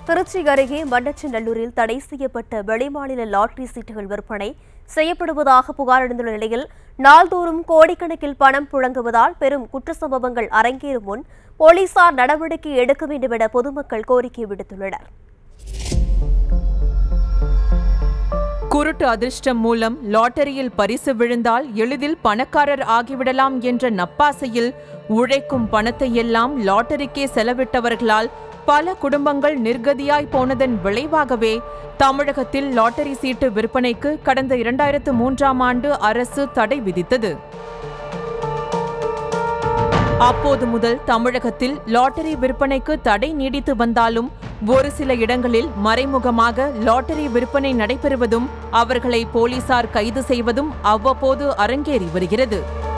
திருச்சி அருகே மண்ணச்சநல்லூரில் தடை செய்யப்பட்ட வெளிமாநில லாட்டரி சீட்டுகள் விற்பனை செய்யப்படுவதாக புகார் எழுந்துள்ள நிலையில் நாள்தோறும் கோடிக்கணக்கில் பணம் புழங்குவதால் பெரும் குற்ற சம்பவங்கள் அரங்கேறும் முன் போலீசார் நடவடிக்கை எடுக்க வேண்டும் என பொதுமக்கள் கோரிக்கை விடுத்துள்ளனர் குருட்டு அதிர்ஷ்டம் மூலம் லாட்டரியில் பரிசு விழுந்தால் எளிதில் பணக்காரர் ஆகிவிடலாம் என்ற நப்பாசையில் உழைக்கும் பணத்தை எல்லாம் லாட்டரிக்கே செலவிட்டவர்களால் பல குடும்பங்கள் நிர்கதியாய் போனதன் விளைவாகவே தமிழகத்தில் லாட்டரி சீட்டு விற்பனைக்கு கடந்த இரண்டாயிரத்து மூன்றாம் ஆண்டு அரசு தடை விதித்தது அப்போது முதல் தமிழகத்தில் லாட்டரி விற்பனைக்கு தடை நீடித்து வந்தாலும் ஒரு சில இடங்களில் மறைமுகமாக லாட்டரி விற்பனை நடைபெறுவதும் அவர்களை போலீசார் கைது செய்வதும் அவ்வப்போது அரங்கேறி வருகிறது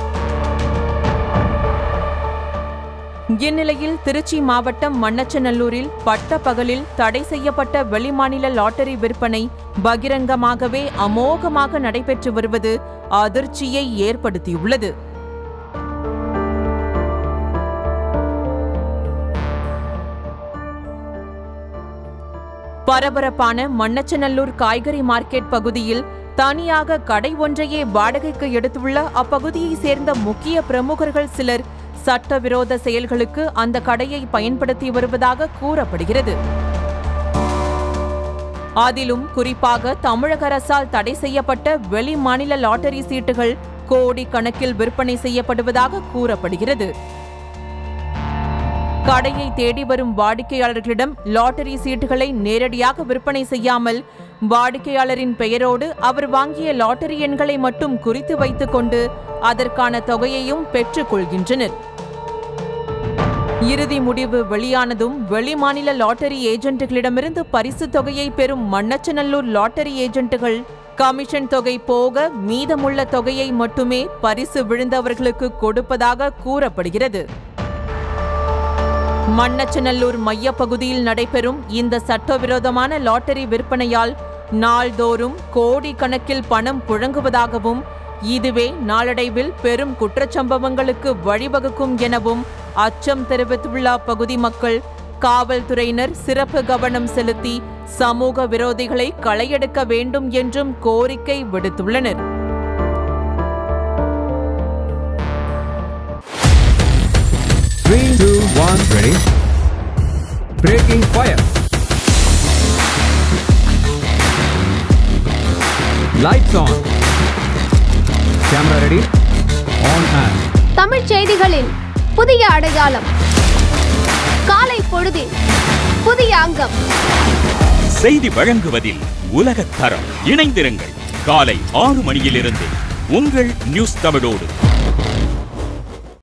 இந்நிலையில் திருச்சி மாவட்டம் மண்ணச்சநல்லூரில் பட்ட பகலில் தடை செய்யப்பட்ட வெளிமாநில லாட்டரி விற்பனை பகிரங்கமாகவே அமோகமாக நடைபெற்று வருவது அதிர்ச்சியை ஏற்படுத்தியுள்ளது பரபரப்பான மண்ணச்சநல்லூர் காய்கறி மார்க்கெட் பகுதியில் தனியாக கடை ஒன்றையே வாடகைக்கு எடுத்துள்ள அப்பகுதியைச் சேர்ந்த முக்கிய பிரமுகர்கள் சிலர் சட்டவிரோத செயல்களுக்கு அந்த கடையை பயன்படுத்தி வருவதாக கூறப்படுகிறது அதிலும் குறிப்பாக தமிழக அரசால் தடை செய்யப்பட்ட வெளி மாநில லாட்டரி சீட்டுகள் கோடி கணக்கில் விற்பனை செய்யப்படுவதாக கூறப்படுகிறது கடையை தேடி வரும் வாடிக்கையாளர்களிடம் லாட்டரி சீட்டுகளை நேரடியாக விற்பனை செய்யாமல் வாடிக்கையாளரின் பெயரோடு அவர் வாங்கிய லாட்டரி எண்களை மட்டும் குறித்து வைத்துக் கொண்டு அதற்கான தொகையையும் பெற்றுக் கொள்கின்றனர் இறுதி முடிவு வெளியானதும் வெளிமாநில லாட்டரி ஏஜென்ட்டுகளிடமிருந்து பரிசு தொகையை பெறும் மண்ணச்சநல்லூர் லாட்டரி ஏஜென்ட்டுகள் கமிஷன் தொகை போக மீதமுள்ள தொகையை மட்டுமே பரிசு விழுந்தவர்களுக்கு கொடுப்பதாக கூறப்படுகிறது மண்ணச்சநல்லூர் மையப்பகுதியில் நடைபெறும் இந்த சட்டவிரோதமான லாட்டரி விற்பனையால் நாள்தோறும் கோடி கணக்கில் பணம் புழங்குவதாகவும் இதுவே நாளடைவில் பெரும் குற்றச்சம்பவங்களுக்கு வழிவகுக்கும் எனவும் அச்சம் தெரிவித்துள்ள அப்பகுதி மக்கள் காவல்துறையினர் சிறப்பு கவனம் செலுத்தி சமூக விரோதிகளை களையெடுக்க வேண்டும் என்றும் கோரிக்கை விடுத்துள்ளனர் Three, two, one, ready. Breaking fire. Lights on. Camera ready. On and. தமிழ்ச் செய்திகளின் புதிய அடையாளம் காலை பொழுதின் புதிய அங்கம் செய்தி வழங்குவதில் உலகத் தரம் இணைந்திருங்கள் காலை ஆறு மணியிலிருந்து உங்கள் நியூஸ் தமிழோடு